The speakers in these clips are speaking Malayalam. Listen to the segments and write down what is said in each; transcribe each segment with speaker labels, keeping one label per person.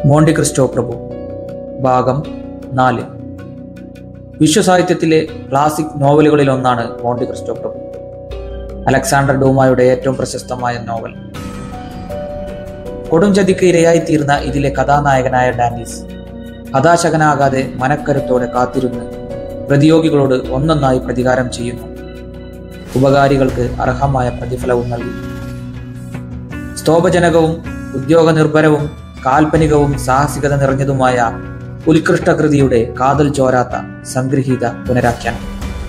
Speaker 1: മോണ്ടി ക്രിസ്റ്റോ പ്രഭു ഭാഗം നാല് വിശ്വസാഹിത്യത്തിലെ ക്ലാസിക് നോവലുകളിൽ ഒന്നാണ് മോണ്ടി ക്രിസ്റ്റോ പ്രഭു അലക്സാണ്ടർ ഡൂമായുടെ ഏറ്റവും പ്രശസ്തമായ നോവൽ കൊടുംചതിക്ക് ഇരയായിത്തീർന്ന ഇതിലെ കഥാനായകനായ ഡാനിസ് ഹതാശകനാകാതെ മനക്കരുത്തോടെ കാത്തിരുന്ന് പ്രതിയോഗികളോട് ഒന്നൊന്നായി പ്രതികാരം ചെയ്യുന്നു ഉപകാരികൾക്ക് അർഹമായ പ്രതിഫലവും നൽകി സ്തോഭജനകവും ഉദ്യോഗനിർഭരവും കാൽപ്പനികവും സാഹസികത നിറഞ്ഞതുമായ ഉത്കൃഷ്ടകൃതിയുടെ കാതൽ ചോരാത്ത സംഗ്രഹീത പുനരാഖ്യാനം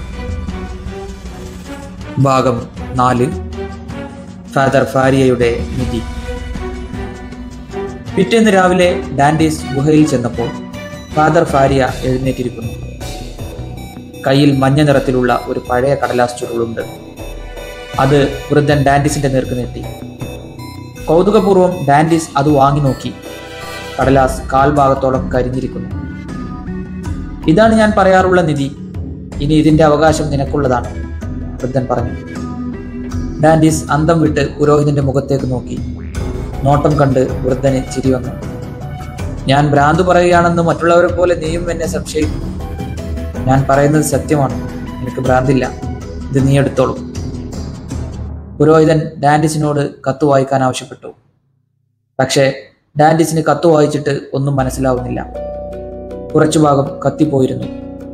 Speaker 1: ഭാഗം നാല് ഫാദർ ഫാരിയയുടെ നിധി പിറ്റേന്ന് രാവിലെ ഡാൻഡീസ് ഗുഹയിൽ ചെന്നപ്പോൾ ഫാദർ ഫാരിയ എഴുന്നേറ്റിരിക്കുന്നു കയ്യിൽ മഞ്ഞ നിറത്തിലുള്ള ഒരു പഴയ കടലാസ് ചുരുളുണ്ട് അത് വൃദ്ധൻ ഡാൻഡിസിന്റെ നേർക്ക് നീട്ടി കൗതുകപൂർവ്വം ഡാൻഡിസ് അത് വാങ്ങി നോക്കി കടലാസ് കാൽഭാഗത്തോളം കരിഞ്ഞിരിക്കുന്നു ഇതാണ് ഞാൻ പറയാറുള്ള നിധി ഇനി ഇതിന്റെ അവകാശം നിനക്കുള്ളതാണ് വൃദ്ധൻ പറഞ്ഞു ഡാൻഡിസ് അന്തം വിട്ട് പുരോഹിതന്റെ മുഖത്തേക്ക് നോക്കി നോട്ടം കണ്ട് വൃദ്ധന് ചിരി വന്നു ഞാൻ ഭ്രാന്ത് പറയുകയാണെന്ന് മറ്റുള്ളവരെ പോലെ നീയും എന്നെ സംശയിക്കുന്നു ഞാൻ പറയുന്നത് സത്യമാണ് എനിക്ക് ഭ്രാന്തില്ല ഇത് നീ എടുത്തോളൂ പുരോഹിതൻ ഡാൻഡിസിനോട് കത്ത് വായിക്കാൻ ആവശ്യപ്പെട്ടു പക്ഷേ ഡാൻഡിസിന് കത്ത് വായിച്ചിട്ട് ഒന്നും മനസ്സിലാവുന്നില്ല കുറച്ചു ഭാഗം കത്തിപ്പോയിരുന്നു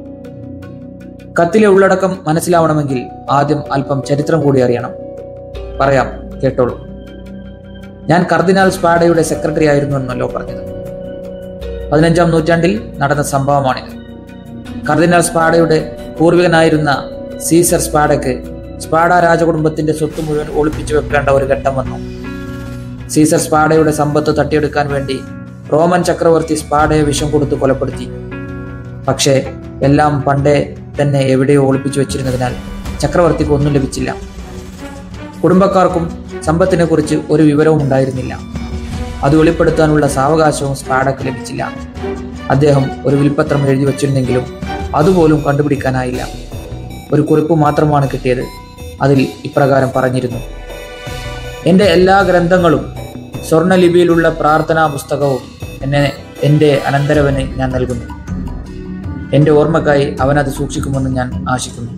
Speaker 1: കത്തിലെ ഉള്ളടക്കം മനസ്സിലാവണമെങ്കിൽ ആദ്യം അല്പം ചരിത്രം കൂടി അറിയണം പറയാം കേട്ടോളൂ ഞാൻ കർദിനാൾ സ്പാഡയുടെ സെക്രട്ടറി ആയിരുന്നു എന്നല്ലോ പറഞ്ഞത് പതിനഞ്ചാം നൂറ്റാണ്ടിൽ നടന്ന സംഭവമാണിത് കർദിനാൾ സ്പാഡയുടെ പൂർവികനായിരുന്ന സീസർ സ്പാഡയ്ക്ക് സ്പാഡ രാജകുടുംബത്തിന്റെ സ്വത്ത് മുഴുവൻ ഒളിപ്പിച്ചു വെക്കേണ്ട ഒരു ഘട്ടം വന്നു സീസർ സ്പാഡയുടെ സമ്പത്ത് തട്ടിയെടുക്കാൻ വേണ്ടി റോമൻ ചക്രവർത്തി സ്പാഡയെ വിഷം കൊടുത്ത് കൊലപ്പെടുത്തി പക്ഷേ എല്ലാം പണ്ടേ തന്നെ എവിടെയോ ഒളിപ്പിച്ചു വെച്ചിരുന്നതിനാൽ ചക്രവർത്തിക്ക് ഒന്നും ലഭിച്ചില്ല കുടുംബക്കാർക്കും സമ്പത്തിനെ കുറിച്ച് ഒരു വിവരവും ഉണ്ടായിരുന്നില്ല അത് വെളിപ്പെടുത്താനുള്ള സാവകാശവും സ്പാഡക്ക് ലഭിച്ചില്ല അദ്ദേഹം ഒരു വിൽപ്പത്രം എഴുതി വച്ചിരുന്നെങ്കിലും അതുപോലും കണ്ടുപിടിക്കാനായില്ല ഒരു കുറിപ്പ് മാത്രമാണ് കിട്ടിയത് അതിൽ ഇപ്രകാരം പറഞ്ഞിരുന്നു എൻ്റെ എല്ലാ ഗ്രന്ഥങ്ങളും സ്വർണ്ണലിപിയിലുള്ള പ്രാർത്ഥനാ പുസ്തകവും എന്നെ എൻ്റെ അനന്തരവന് ഞാൻ നൽകുന്നു എൻ്റെ ഓർമ്മക്കായി അവൻ അത് സൂക്ഷിക്കുമെന്ന് ഞാൻ ആശിക്കുന്നു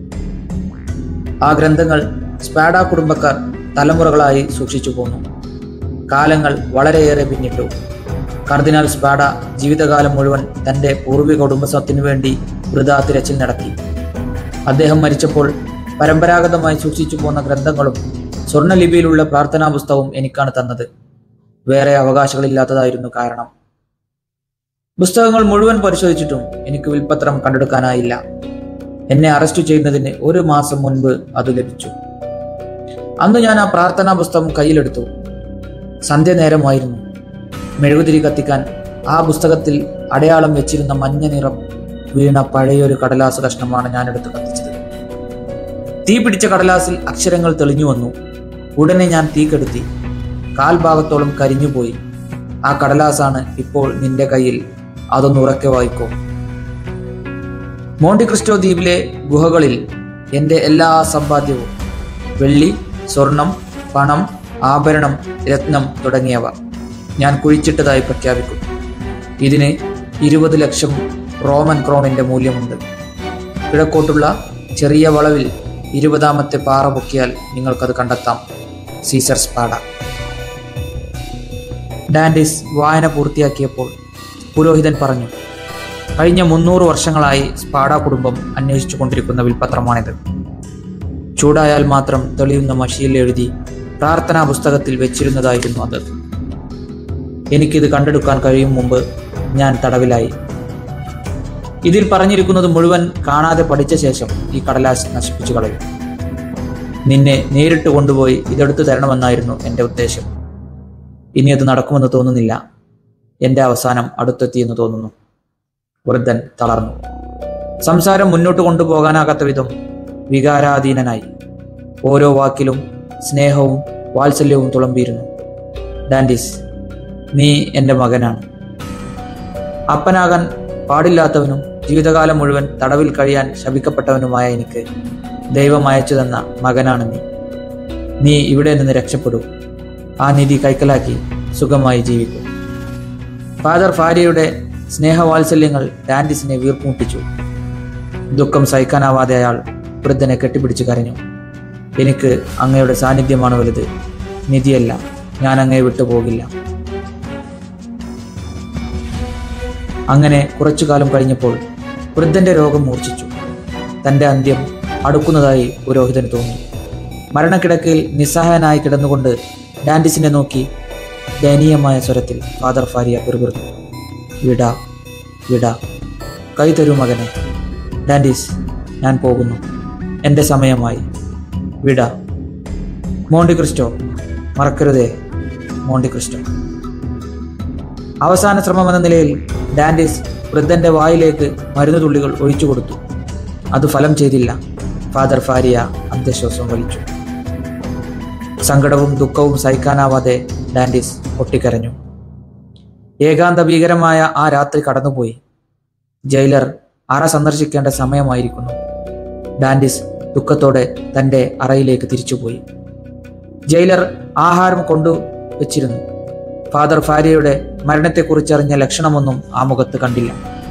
Speaker 1: ആ ഗ്രന്ഥങ്ങൾ സ്പാഡ കുടുംബക്കാർ തലമുറകളായി സൂക്ഷിച്ചു പോന്നു കാലങ്ങൾ വളരെയേറെ പിന്നിട്ടു കർദിനാൾ സ്പാഡ ജീവിതകാലം മുഴുവൻ തൻ്റെ പൂർവിക കുടുംബസ്വത്തിനു വേണ്ടി വൃതാ തിരച്ചിൽ നടത്തി അദ്ദേഹം മരിച്ചപ്പോൾ പരമ്പരാഗതമായി സൂക്ഷിച്ചു പോന്ന ഗ്രന്ഥങ്ങളും സ്വർണ്ണലിപിയിലുള്ള പ്രാർത്ഥനാ പുസ്തകവും എനിക്കാണ് തന്നത് വേറെ അവകാശങ്ങളില്ലാത്തതായിരുന്നു കാരണം പുസ്തകങ്ങൾ മുഴുവൻ പരിശോധിച്ചിട്ടും എനിക്ക് വിൽപ്പത്രം കണ്ടെടുക്കാനായില്ല എന്നെ അറസ്റ്റ് ചെയ്യുന്നതിന് ഒരു മാസം മുൻപ് അത് ലഭിച്ചു അന്ന് ഞാൻ ആ പ്രാർത്ഥനാ പുസ്തകം കയ്യിലെടുത്തു സന്ധ്യ നേരമായിരുന്നു മെഴുകുതിരി കത്തിക്കാൻ ആ പുസ്തകത്തിൽ അടയാളം വെച്ചിരുന്ന മഞ്ഞ നിറം വീണ പഴയൊരു കടലാസ് കഷ്ണമാണ് ഞാൻ എടുത്ത് കത്തിച്ചത് തീ പിടിച്ച കടലാസിൽ അക്ഷരങ്ങൾ തെളിഞ്ഞു വന്നു ഉടനെ ഞാൻ തീ കെടുത്തി കാൽഭാഗത്തോളം കരിഞ്ഞുപോയി ആ കടലാസാണ് ഇപ്പോൾ നിന്റെ കയ്യിൽ അതൊന്ന് ഉറക്കെ വായിക്കോ മോണ്ടി ക്രിസ്റ്റോ ദ്വീപിലെ ഗുഹകളിൽ എൻ്റെ എല്ലാ സമ്പാദ്യവും വെള്ളി സ്വർണം പണം ആഭരണം രത്നം തുടങ്ങിയവ ഞാൻ കുഴിച്ചിട്ടതായി പ്രഖ്യാപിക്കും ഇതിന് ഇരുപത് ലക്ഷം റോമൻ ക്രോണിന്റെ മൂല്യമുണ്ട് കിഴക്കോട്ടുള്ള ചെറിയ വളവിൽ ഇരുപതാമത്തെ പാറ പൊക്കിയാൽ നിങ്ങൾക്കത് കണ്ടെത്താം സീസർ സ്പാഡ ഡാൻഡിസ് വായന പൂർത്തിയാക്കിയപ്പോൾ പുരോഹിതൻ പറഞ്ഞു കഴിഞ്ഞ മുന്നൂറ് വർഷങ്ങളായി സ്പാഡ കുടുംബം അന്വേഷിച്ചു കൊണ്ടിരിക്കുന്ന വിൽപത്രമാണിത് ചൂടായാൽ മാത്രം തെളിയുന്ന മഷിയിൽ എഴുതി പ്രാർത്ഥനാ പുസ്തകത്തിൽ വെച്ചിരുന്നതായിരുന്നു അത് എനിക്കിത് കണ്ടെടുക്കാൻ കഴിയും മുമ്പ് ഞാൻ തടവിലായി ഇതിൽ പറഞ്ഞിരിക്കുന്നത് മുഴുവൻ കാണാതെ പഠിച്ച ശേഷം ഈ കടലാസ് നശിപ്പിച്ചു കളയും നിന്നെ നേരിട്ട് കൊണ്ടുപോയി ഇതെടുത്തു തരണമെന്നായിരുന്നു എൻ്റെ ഉദ്ദേശം ഇനി അത് നടക്കുമെന്ന് തോന്നുന്നില്ല എൻ്റെ അവസാനം അടുത്തെത്തിയെന്ന് തോന്നുന്നു വൃദ്ധൻ തളർന്നു സംസാരം മുന്നോട്ട് കൊണ്ടുപോകാനാകാത്ത വിധം വികാരാധീനനായി ഓരോ വാക്കിലും സ്നേഹവും വാത്സല്യവും തുളമ്പിയിരുന്നു ഡാൻഡിസ് നീ എൻ്റെ മകനാണ് അപ്പനാകാൻ പാടില്ലാത്തവനും ജീവിതകാലം മുഴുവൻ തടവിൽ കഴിയാൻ ശപിക്കപ്പെട്ടവനുമായ എനിക്ക് ദൈവം അയച്ചു തന്ന മകനാണ് നീ നീ ഇവിടെ നിന്ന് രക്ഷപ്പെടൂ ആ നിധി കൈക്കലാക്കി സുഖമായി ജീവിക്കും ഫാദർ ഫാരിയുടെ സ്നേഹവാത്സല്യങ്ങൾ ഡാൻഡിസിനെ വീർപ്പുമുട്ടിച്ചു ദുഃഖം സഹിക്കാനാവാതെ അയാൾ വൃദ്ധനെ കെട്ടിപ്പിടിച്ച് കരഞ്ഞു എനിക്ക് അങ്ങയുടെ സാന്നിധ്യമാണ് വലുത് നിധിയല്ല ഞാൻ അങ്ങയെ വിട്ടുപോകില്ല അങ്ങനെ കുറച്ചു കാലം കഴിഞ്ഞപ്പോൾ വൃദ്ധന്റെ രോഗം മൂർച്ഛിച്ചു തന്റെ അന്ത്യം അടുക്കുന്നതായി പുരോഹിതന് തോന്നി മരണക്കിടക്കയിൽ നിസ്സഹായനായി കിടന്നുകൊണ്ട് ഡാൻഡിസിനെ നോക്കി ദയനീയമായ സ്വരത്തിൽ ഫാദർ ഫാരിയ പിറുപിറുത്തു വിടാ വിടാ കൈ തരൂ മകനെ ഡാൻഡിസ് ഞാൻ പോകുന്നു എൻ്റെ സമയമായി വിടാ മോണ്ടി ക്രിസ്റ്റോ മറക്കരുതേ മോണ്ടി ക്രിസ്റ്റോ അവസാന ശ്രമം എന്ന നിലയിൽ ഡാൻഡിസ് വൃദ്ധന്റെ വായിലേക്ക് മരുന്ന് തുള്ളികൾ ഒഴിച്ചു കൊടുത്തു അത് ഫലം ചെയ്തില്ല ഫാദർ ഫാരിയ അന്ത്യശ്വാസം വലിച്ചു സങ്കടവും ദുഃഖവും സഹിക്കാനാവാതെ ഡാൻഡിസ് പൊട്ടിക്കരഞ്ഞു ഏകാന്ത ഭീകരമായ ആ രാത്രി കടന്നുപോയി ജയിലർ അറ സന്ദർശിക്കേണ്ട സമയമായിരിക്കുന്നു ഡാൻഡിസ് ദുഃഖത്തോടെ തൻ്റെ അറയിലേക്ക് തിരിച്ചുപോയി ജയിലർ ആഹാരം കൊണ്ടു വെച്ചിരുന്നു ഫാദർ ഫാരിയയുടെ മരണത്തെക്കുറിച്ചറിഞ്ഞ ലക്ഷണമൊന്നും ആ മുഖത്ത് കണ്ടില്ല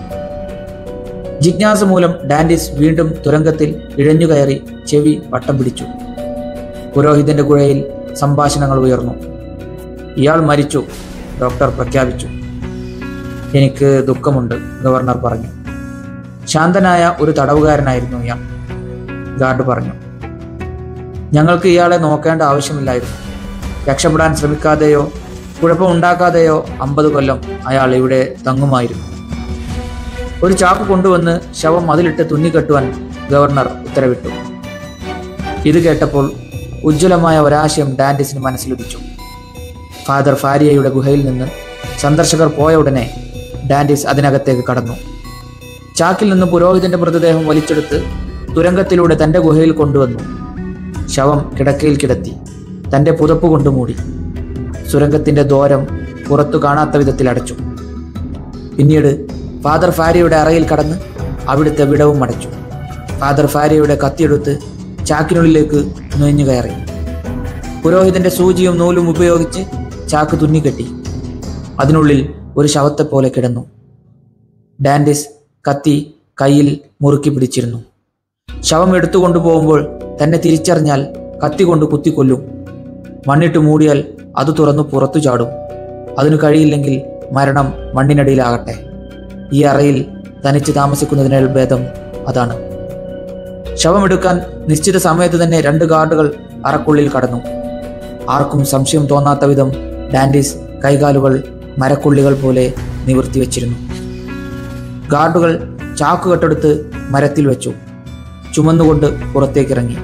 Speaker 1: ജിജ്ഞാസ മൂലം ഡാൻഡിസ് വീണ്ടും തുരങ്കത്തിൽ ഇഴഞ്ഞുകയറി ചെവി വട്ടം പിടിച്ചു പുരോഹിതന്റെ ഗുഴയിൽ സംഭാഷണങ്ങൾ ഉയർന്നു ഇയാൾ മരിച്ചു ഡോക്ടർ പ്രഖ്യാപിച്ചു എനിക്ക് ദുഃഖമുണ്ട് ഗവർണർ പറഞ്ഞു ശാന്തനായ ഒരു തടവുകാരനായിരുന്നു ഇയാൾ ഗാർഡ് പറഞ്ഞു ഞങ്ങൾക്ക് ഇയാളെ നോക്കേണ്ട ആവശ്യമില്ലായിരുന്നു രക്ഷപ്പെടാൻ ശ്രമിക്കാതെയോ കുഴപ്പമുണ്ടാക്കാതെയോ അമ്പത് കൊല്ലം അയാൾ ഇവിടെ തങ്ങുമായിരുന്നു ഒരു ചാക്ക് കൊണ്ടുവന്ന് ശവം അതിലിട്ട് തുന്നിക്കെട്ടുവാൻ ഗവർണർ ഉത്തരവിട്ടു ഇത് കേട്ടപ്പോൾ ഉജ്ജ്വലമായ ഒരാശയം ഡാൻഡിസിന് മനസ്സിലുദിച്ചു ഫാദർ ഫാരിയയുടെ ഗുഹയിൽ നിന്ന് സന്ദർശകർ പോയ ഉടനെ ഡാൻഡിസ് അതിനകത്തേക്ക് കടന്നു ചാക്കിൽ നിന്ന് പുരോഹിതന്റെ മൃതദേഹം വലിച്ചെടുത്ത് തുരങ്കത്തിലൂടെ തന്റെ ഗുഹയിൽ കൊണ്ടുവന്നു ശവം കിടക്കയിൽ കിടത്തി തന്റെ പുതപ്പ് കൊണ്ട് മൂടി സുരംഗത്തിന്റെ ദ്വാരം പുറത്തു കാണാത്ത വിധത്തിൽ അടച്ചു പിന്നീട് ഫാദർ ഫാരിയുടെ അറയിൽ കടന്ന് അവിടുത്തെ വിടവും അടച്ചു ഫാദർ ഫാരിയുടെ കത്തിയെടുത്ത് ചാക്കിനുള്ളിലേക്ക് നുഴഞ്ഞു കയറി പുരോഹിതന്റെ സൂചിയും നൂലും ഉപയോഗിച്ച് ചാക്ക് തുന്നിക്കെട്ടി അതിനുള്ളിൽ ഒരു ശവത്തെ പോലെ കിടന്നു ഡാൻഡിസ് കത്തി കയ്യിൽ മുറുക്കി പിടിച്ചിരുന്നു ശവം എടുത്തു കൊണ്ടുപോകുമ്പോൾ തന്നെ തിരിച്ചറിഞ്ഞാൽ കത്തി കൊണ്ട് കുത്തിക്കൊല്ലും മണ്ണിട്ട് മൂടിയാൽ അത് തുറന്നു പുറത്തു ചാടും അതിനു കഴിയില്ലെങ്കിൽ മരണം മണ്ണിനടിയിലാകട്ടെ ഈ അറയിൽ തനിച്ച് താമസിക്കുന്നതിനാൽ ഭേദം അതാണ് ശവമെടുക്കാൻ നിശ്ചിത സമയത്ത് തന്നെ രണ്ട് ഗാർഡുകൾ അറക്കുള്ളിൽ കടന്നു ആർക്കും സംശയം തോന്നാത്ത വിധം ഡാൻഡിസ് കൈകാലുകൾ മരക്കുള്ളികൾ പോലെ നിവർത്തി വെച്ചിരുന്നു ഗാർഡുകൾ ചാക്കുകെട്ടെടുത്ത് മരത്തിൽ വെച്ചു ചുമന്നുകൊണ്ട് പുറത്തേക്കിറങ്ങി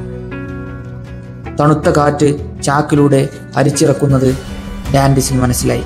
Speaker 1: തണുത്ത കാറ്റ് ചാക്കിലൂടെ അരിച്ചിറക്കുന്നത് ഡാൻഡിസിന് മനസ്സിലായി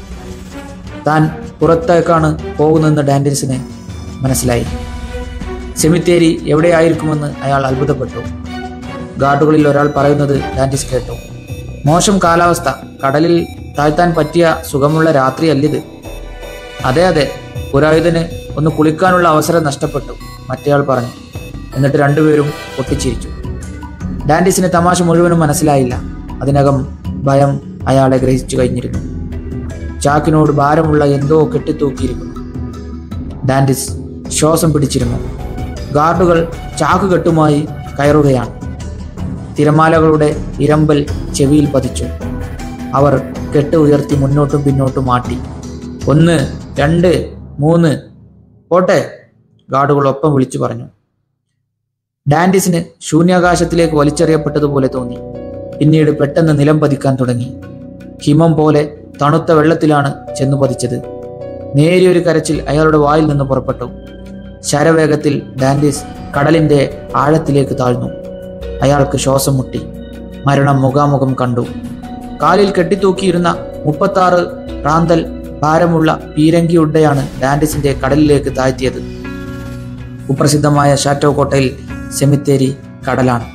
Speaker 1: താൻ പുറത്തേക്കാണ് പോകുന്നതെന്ന് ഡാൻഡിസിന് മനസ്സിലായി സെമിത്തേരി എവിടെയായിരിക്കുമെന്ന് അയാൾ അത്ഭുതപ്പെട്ടു ഗാർഡുകളിൽ ഒരാൾ പറയുന്നത് ഡാൻഡിസ് കേട്ടു മോശം കാലാവസ്ഥ കടലിൽ താഴ്ത്താൻ പറ്റിയ സുഖമുള്ള രാത്രിയല്ലിത് അതെ അതെ പുരോഹിതന് ഒന്ന് കുളിക്കാനുള്ള അവസരം നഷ്ടപ്പെട്ടു മറ്റേയാൾ പറഞ്ഞു എന്നിട്ട് രണ്ടുപേരും പൊട്ടിച്ചിരിച്ചു ഡാൻഡിസിന് തമാശ മുഴുവനും മനസ്സിലായില്ല അതിനകം ഭയം അയാളെ ഗ്രഹിച്ചു കഴിഞ്ഞിരുന്നു ചാക്കിനോട് ഭാരമുള്ള എന്തോ കെട്ടിത്തൂക്കിയിരിക്കുന്നു ഡാൻഡിസ് ശ്വാസം പിടിച്ചിരുന്നു ഗാർഡുകൾ ചാക്കുകെട്ടുമായി കയറുകയാണ് തിരമാലകളുടെ ഇരമ്പൽ ചെവിയിൽ പതിച്ചു അവർ കെട്ട് ഉയർത്തി മുന്നോട്ടും പിന്നോട്ടും മാറ്റി ഒന്ന് രണ്ട് മൂന്ന് പോട്ടെ ഗാർഡുകൾ ഒപ്പം വിളിച്ചു പറഞ്ഞു ഡാൻഡിസിന് ശൂന്യാകാശത്തിലേക്ക് വലിച്ചെറിയപ്പെട്ടതുപോലെ തോന്നി പിന്നീട് പെട്ടെന്ന് നിലം പതിക്കാൻ തുടങ്ങി ഹിമം പോലെ തണുത്ത വെള്ളത്തിലാണ് ചെന്നു പതിച്ചത് നേരിയൊരു കരച്ചിൽ അയാളുടെ വായിൽ നിന്ന് പുറപ്പെട്ടു ശരവേഗത്തിൽ ഡാൻഡിസ് കടലിന്റെ ആഴത്തിലേക്ക് താഴ്ന്നു അയാൾക്ക് ശ്വാസം മുട്ടി മരണം മുഖാമുഖം കണ്ടു കാലിൽ കെട്ടിത്തൂക്കിയിരുന്ന മുപ്പത്താറ് റാന്തൽ ഭാരമുള്ള പീരങ്കി ഉണ്ടയാണ് ഡാൻഡിസിന്റെ കടലിലേക്ക് താഴ്ത്തിയത് കുപ്രസിദ്ധമായ ഷാറ്റോ കോട്ടയിൽ സെമിത്തേരി കടലാണ്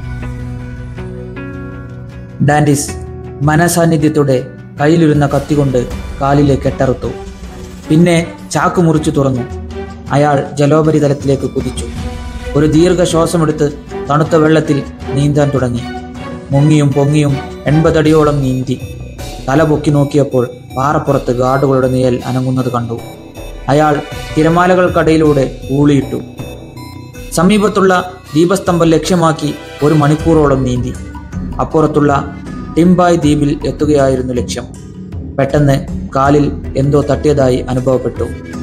Speaker 1: ഡാൻഡിസ് മനസാന്നിധ്യത്തോടെ കയ്യിലിരുന്ന കത്തികൊണ്ട് കാലിലെ കെട്ടറുത്തു പിന്നെ ചാക്ക് മുറിച്ചു തുറന്നു അയാൾ ജലോപരിതലത്തിലേക്ക് കുതിച്ചു ഒരു ദീർഘ ശ്വാസമെടുത്ത് തണുത്ത വെള്ളത്തിൽ നീന്താൻ തുടങ്ങി മുങ്ങിയും പൊങ്ങിയും എൺപതടിയോളം നീന്തി തല പൊക്കി നോക്കിയപ്പോൾ പാറപ്പുറത്ത് ഗാർഡുകളുടെ നിഴൽ അനങ്ങുന്നത് കണ്ടു അയാൾ തിരമാലകൾക്കടയിലൂടെ ഊളിയിട്ടു സമീപത്തുള്ള ദീപസ്തംഭം ലക്ഷ്യമാക്കി ഒരു മണിക്കൂറോളം നീന്തി അപ്പുറത്തുള്ള ടിംബായ് ദ്വീപിൽ എത്തുകയായിരുന്നു ലക്ഷ്യം പെട്ടെന്ന് കാലിൽ എന്തോ തട്ടിയതായി അനുഭവപ്പെട്ടു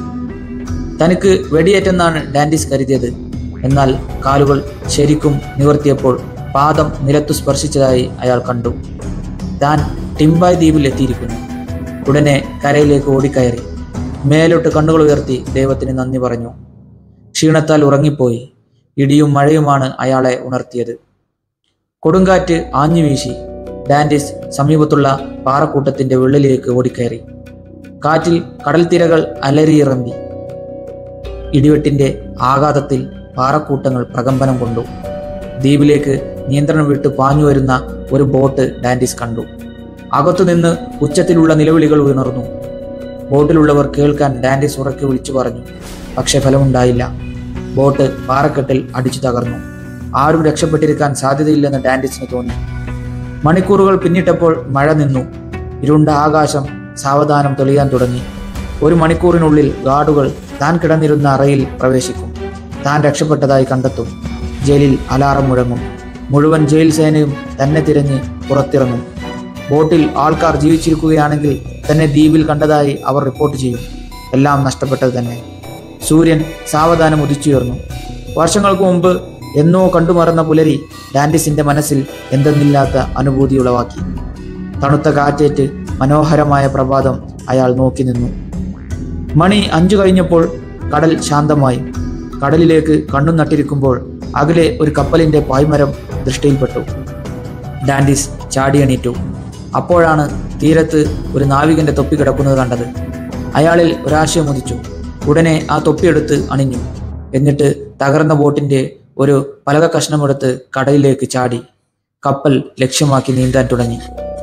Speaker 1: തനിക്ക് വെടിയേറ്റെന്നാണ് ഡാൻഡിസ് കരുതിയത് എന്നാൽ കാലുകൾ ശരിക്കും നിവർത്തിയപ്പോൾ പാദം നിലത്തു സ്പർശിച്ചതായി അയാൾ കണ്ടു താൻ ടിംബായ് ദ്വീപിൽ എത്തിയിരിക്കുന്നു ഉടനെ കരയിലേക്ക് ഓടിക്കയറി മേലോട്ട് കണ്ണുകൾ ഉയർത്തി ദൈവത്തിന് നന്ദി പറഞ്ഞു ക്ഷീണത്താൽ ഉറങ്ങിപ്പോയി ഇടിയും മഴയുമാണ് അയാളെ ഉണർത്തിയത് കൊടുങ്കാറ്റ് ആഞ്ഞു വീശി ഡാൻഡിസ് സമീപത്തുള്ള പാറക്കൂട്ടത്തിന്റെ വിള്ളലിലേക്ക് ഓടിക്കയറി കാറ്റിൽ കടൽത്തിരകൾ അലറിയിറമ്പി ഇടിവെട്ടിന്റെ ആഘാതത്തിൽ പാറക്കൂട്ടങ്ങൾ പ്രകമ്പനം കൊണ്ടു ദ്വീപിലേക്ക് നിയന്ത്രണം വിട്ട് പാഞ്ഞു വരുന്ന ഒരു ബോട്ട് ഡാൻഡിസ് കണ്ടു അകത്തുനിന്ന് ഉച്ചത്തിലുള്ള നിലവിളികൾ ഉയർന്നു ബോട്ടിലുള്ളവർ കേൾക്കാൻ ഡാൻഡിസ് ഉറക്കെ വിളിച്ചു പറഞ്ഞു പക്ഷെ ഫലമുണ്ടായില്ല ബോട്ട് പാറക്കെട്ടിൽ അടിച്ചു തകർന്നു ആരും രക്ഷപ്പെട്ടിരിക്കാൻ സാധ്യതയില്ലെന്ന് ഡാൻഡിസിന് തോന്നി മണിക്കൂറുകൾ പിന്നിട്ടപ്പോൾ മഴ നിന്നു ഇരുണ്ട ആകാശം സാവധാനം തെളിയാൻ തുടങ്ങി ഒരു മണിക്കൂറിനുള്ളിൽ ഗാർഡുകൾ താൻ കിടന്നിരുന്ന അറയിൽ പ്രവേശിക്കും താൻ രക്ഷപ്പെട്ടതായി കണ്ടെത്തും ജയിലിൽ അലാറം മുഴങ്ങും മുഴുവൻ ജയിൽ സേനയും തന്നെ തിരഞ്ഞ് പുറത്തിറങ്ങും ബോട്ടിൽ ആൾക്കാർ ജീവിച്ചിരിക്കുകയാണെങ്കിൽ തന്നെ ദ്വീപിൽ കണ്ടതായി അവർ റിപ്പോർട്ട് ചെയ്യും എല്ലാം നഷ്ടപ്പെട്ടത് തന്നെ സൂര്യൻ സാവധാനം ഉദിച്ചുയർന്നു വർഷങ്ങൾക്ക് മുമ്പ് എന്നോ കണ്ടുമറന്ന പുലരി ഡാൻഡിസിന്റെ മനസ്സിൽ എന്തെന്നില്ലാത്ത അനുഭൂതി ഉളവാക്കി തണുത്ത കാറ്റേറ്റ് മനോഹരമായ പ്രഭാതം അയാൾ നോക്കി നിന്നു മണി അഞ്ചു കഴിഞ്ഞപ്പോൾ കടൽ ശാന്തമായി കടലിലേക്ക് കണ്ണു നട്ടിരിക്കുമ്പോൾ അകലെ ഒരു കപ്പലിന്റെ പായ്മരം ദൃഷ്ടിയിൽപ്പെട്ടു ഡാൻഡിസ് ചാടിയണീറ്റു അപ്പോഴാണ് തീരത്ത് ഒരു നാവികന്റെ തൊപ്പി കിടക്കുന്നത് കണ്ടത് അയാളിൽ ഒരാശയം ഉദിച്ചു ഉടനെ ആ തൊപ്പിയെടുത്ത് അണിഞ്ഞു എന്നിട്ട് തകർന്ന ബോട്ടിന്റെ ഒരു പലക കഷ്ണമെടുത്ത് കടലിലേക്ക് ചാടി കപ്പൽ ലക്ഷ്യമാക്കി നീന്താൻ തുടങ്ങി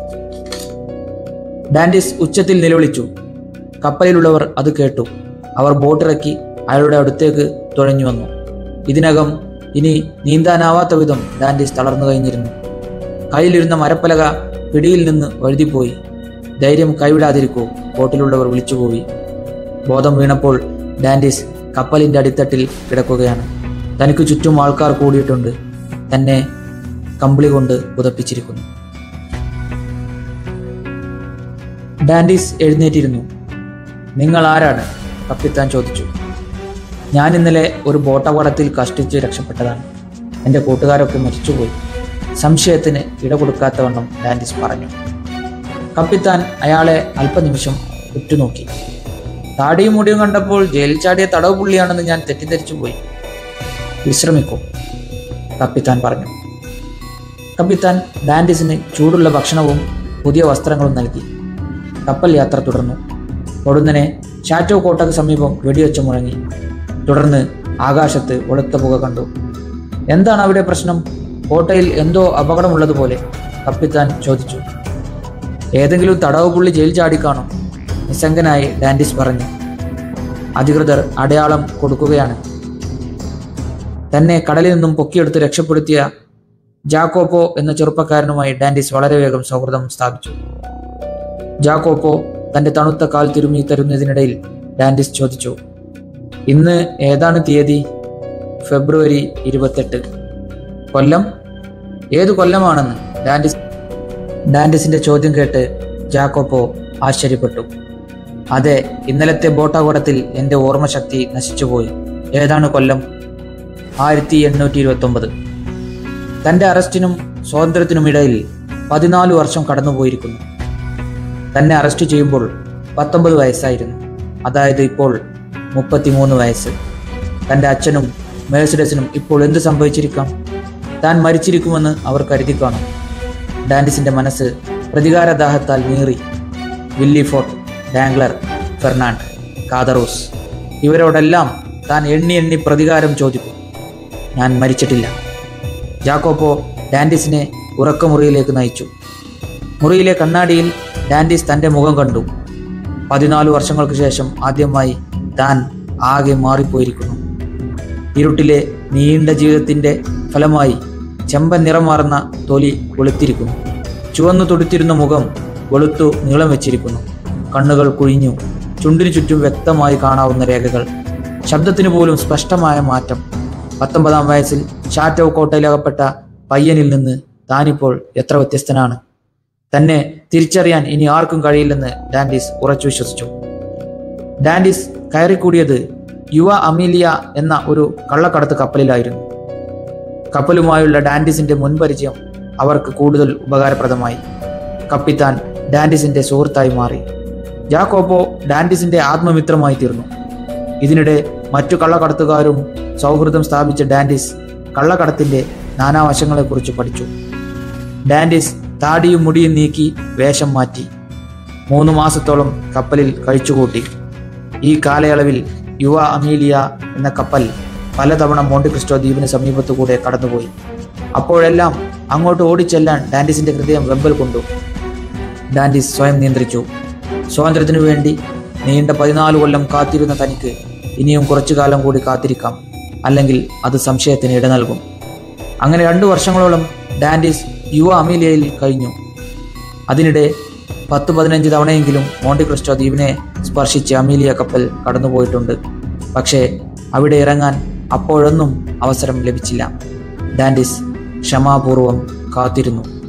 Speaker 1: ഡാൻഡിസ് ഉച്ചത്തിൽ നിലവിളിച്ചു കപ്പലിലുള്ളവർ അത് കേട്ടു അവർ ബോട്ടിറക്കി അയാളുടെ അടുത്തേക്ക് തുഴഞ്ഞു വന്നു ഇതിനകം ഇനി നീന്താനാവാത്ത വിധം ഡാൻഡിസ് തളർന്നു കഴിഞ്ഞിരുന്നു കയ്യിലിരുന്ന മരപ്പലക പിടിയിൽ നിന്ന് വഴുതിപ്പോയി ധൈര്യം കൈവിടാതിരിക്കൂ ബോട്ടിലുള്ളവർ വിളിച്ചുപോയി ബോധം വീണപ്പോൾ ഡാൻഡിസ് കപ്പലിന്റെ അടിത്തട്ടിൽ കിടക്കുകയാണ് തനിക്ക് ചുറ്റും ആൾക്കാർ കൂടിയിട്ടുണ്ട് തന്നെ കമ്പിളി കൊണ്ട് പുതപ്പിച്ചിരിക്കുന്നു ഡാൻഡിസ് എഴുന്നേറ്റിരുന്നു നിങ്ങൾ ആരാണ് കപ്പിത്താൻ ചോദിച്ചു ഞാൻ ഇന്നലെ ഒരു ബോട്ടപകടത്തിൽ കഷ്ടിച്ച് രക്ഷപ്പെട്ടതാണ് എൻ്റെ കൂട്ടുകാരൊക്കെ മരിച്ചുപോയി സംശയത്തിന് ഇട കൊടുക്കാത്തവണ്ണം ഡാൻഡിസ് പറഞ്ഞു കപ്പിത്താൻ അയാളെ അല്പനിമിഷം ഉറ്റുനോക്കി താടിയും മുടിയും കണ്ടപ്പോൾ ജയിലിൽ ചാടിയ തടവ് പുള്ളിയാണെന്ന് ഞാൻ തെറ്റിദ്ധരിച്ചു പോയി വിശ്രമിക്കൂ കപ്പിത്താൻ പറഞ്ഞു കപ്പിത്താൻ ഡാൻഡിസിന് ചൂടുള്ള ഭക്ഷണവും പുതിയ വസ്ത്രങ്ങളും നൽകി കപ്പൽ യാത്ര തുടർന്നു പൊടുന്നനെ ഷാറ്റോ കോട്ടക്ക് സമീപം വെടിവെച്ച് മുഴങ്ങി തുടർന്ന് ആകാശത്ത് വെളുത്ത പുക കണ്ടു എന്താണ് അവിടെ പ്രശ്നം കോട്ടയിൽ എന്തോ അപകടമുള്ളതുപോലെ കപ്പിത്താൻ ചോദിച്ചു ഏതെങ്കിലും തടവ് പുള്ളി ജയിൽ ചാടിക്കാണോ നിസ്സംഗനായി ഡാൻഡിസ് പറഞ്ഞു അധികൃതർ അടയാളം കൊടുക്കുകയാണ് തന്നെ കടലിൽ നിന്നും പൊക്കിയെടുത്ത് രക്ഷപ്പെടുത്തിയ ജാക്കോപ്പോ എന്ന ചെറുപ്പക്കാരനുമായി ഡാൻഡിസ് വളരെ വേഗം സൗഹൃദം സ്ഥാപിച്ചു ജാക്കോപ്പോ തന്റെ തണുത്ത കാൽ തിരുമ്മി തരുന്നതിനിടയിൽ ഡാൻഡിസ് ചോദിച്ചു ഇന്ന് ഏതാണ് തീയതി ഫെബ്രുവരി ഇരുപത്തെട്ട് കൊല്ലം ഏതു കൊല്ലമാണെന്ന് ഡാൻഡിസ് ഡാൻഡിസിന്റെ ചോദ്യം കേട്ട് ജാക്കോപ്പോ ആശ്ചര്യപ്പെട്ടു അതെ ഇന്നലത്തെ ബോട്ടാകുടത്തിൽ എന്റെ ഓർമ്മശക്തി നശിച്ചുപോയി ഏതാണ് കൊല്ലം ആയിരത്തി എണ്ണൂറ്റി ഇരുപത്തി ഒമ്പത് തന്റെ അറസ്റ്റിനും സ്വാതന്ത്ര്യത്തിനും ഇടയിൽ പതിനാല് വർഷം കടന്നുപോയിരിക്കുന്നു തന്നെ അറസ്റ്റ് ചെയ്യുമ്പോൾ പത്തൊമ്പത് വയസ്സായിരുന്നു അതായത് ഇപ്പോൾ മുപ്പത്തിമൂന്ന് വയസ്സ് തന്റെ അച്ഛനും മേഴ്സിഡസിനും ഇപ്പോൾ എന്ത് സംഭവിച്ചിരിക്കാം താൻ മരിച്ചിരിക്കുമെന്ന് അവർ കരുതി കാണും ഡാൻഡിസിന്റെ മനസ്സ് പ്രതികാരദാഹത്താൽ നീറി Villefort Danglars Fernand Caderousse ഇവരോടെല്ലാം താൻ എണ്ണി എണ്ണി പ്രതികാരം ചോദിക്കും ഞാൻ മരിച്ചിട്ടില്ല ജാക്കോപ്പോ ഡാൻഡിസിനെ ഉറക്കമുറിയിലേക്ക് നയിച്ചു മുറിയിലെ കണ്ണാടിയിൽ ഡാൻഡിസ് തന്റെ മുഖം കണ്ടു പതിനാല് വർഷങ്ങൾക്ക് ശേഷം ആദ്യമായി താൻ ആകെ മാറിപ്പോയിരിക്കുന്നു ഇരുട്ടിലെ നീണ്ട ജീവിതത്തിന്റെ ഫലമായി ചെമ്പൻ നിറം മാറുന്ന തൊലി വെളുത്തിരിക്കുന്നു ചുവന്നു തുടുത്തിരുന്ന മുഖം വെളുത്തു നീളം വെച്ചിരിക്കുന്നു കണ്ണുകൾ കുഴിഞ്ഞു ചുണ്ടിനു ചുറ്റും വ്യക്തമായി കാണാവുന്ന രേഖകൾ ശബ്ദത്തിന് പോലും സ്പഷ്ടമായ മാറ്റം പത്തൊമ്പതാം വയസ്സിൽ ഷാറ്റോ കോട്ടയിലകപ്പെട്ട പയ്യനിൽ നിന്ന് താനിപ്പോൾ എത്ര വ്യത്യസ്തനാണ് തന്നെ തിരിച്ചറിയാൻ ഇനി ആർക്കും കഴിയില്ലെന്ന് ഡാൻഡിസ് ഉറച്ചു വിശ്വസിച്ചു ഡാൻഡിസ് കയറിക്കൂടിയത് യുവ അമീലിയ എന്ന ഒരു കള്ളക്കടത്ത് കപ്പലിലായിരുന്നു കപ്പലുമായുള്ള ഡാൻഡിസിന്റെ മുൻപരിചയം അവർക്ക് കൂടുതൽ ഉപകാരപ്രദമായി കപ്പിത്താൻ ഡാൻഡിസിന്റെ സുഹൃത്തായി മാറി ജാക്കോബോ ഡാൻഡിസിന്റെ ആത്മമിത്രമായി തീർന്നു ഇതിനിടെ മറ്റു കള്ളക്കടത്തുകാരും സൗഹൃദം സ്ഥാപിച്ച ഡാൻഡിസ് കള്ളക്കടത്തിന്റെ നാനാവശങ്ങളെക്കുറിച്ച് പഠിച്ചു ഡാൻഡിസ് താടിയും മുടിയും നീക്കി വേഷം മാറ്റി മൂന്ന് മാസത്തോളം കപ്പലിൽ കഴിച്ചുകൂട്ടി ഈ കാലയളവിൽ യുവ അമീലിയ എന്ന കപ്പൽ പലതവണ മോണ്ടിക്രിസ്റ്റോ ദ്വീപിന് സമീപത്തുകൂടെ കടന്നുപോയി അപ്പോഴെല്ലാം അങ്ങോട്ട് ഓടിച്ചെല്ലാൻ ഡാൻഡിസിന്റെ ഹൃദയം വെമ്പൽ കൊണ്ടു ഡാൻഡിസ് സ്വയം നിയന്ത്രിച്ചു സ്വാതന്ത്ര്യത്തിനു വേണ്ടി നീണ്ട പതിനാല് കൊല്ലം കാത്തിരുന്ന തനിക്ക് ഇനിയും കുറച്ചു കാലം കൂടി കാത്തിരിക്കാം അല്ലെങ്കിൽ അത് സംശയത്തിന് ഇട നൽകും അങ്ങനെ രണ്ടു വർഷങ്ങളോളം ഡാൻഡിസ് യുവ അമീലിയയിൽ കഴിഞ്ഞു അതിനിടെ പത്ത് പതിനഞ്ച് തവണയെങ്കിലും മോണ്ടി ക്രിസ്റ്റോ ദ്വീപിനെ സ്പർശിച്ച് അമീലിയ കപ്പൽ കടന്നുപോയിട്ടുണ്ട് പക്ഷേ അവിടെ ഇറങ്ങാൻ അപ്പോഴൊന്നും അവസരം ലഭിച്ചില്ല ഡാൻഡിസ് ക്ഷമാപൂർവം കാത്തിരുന്നു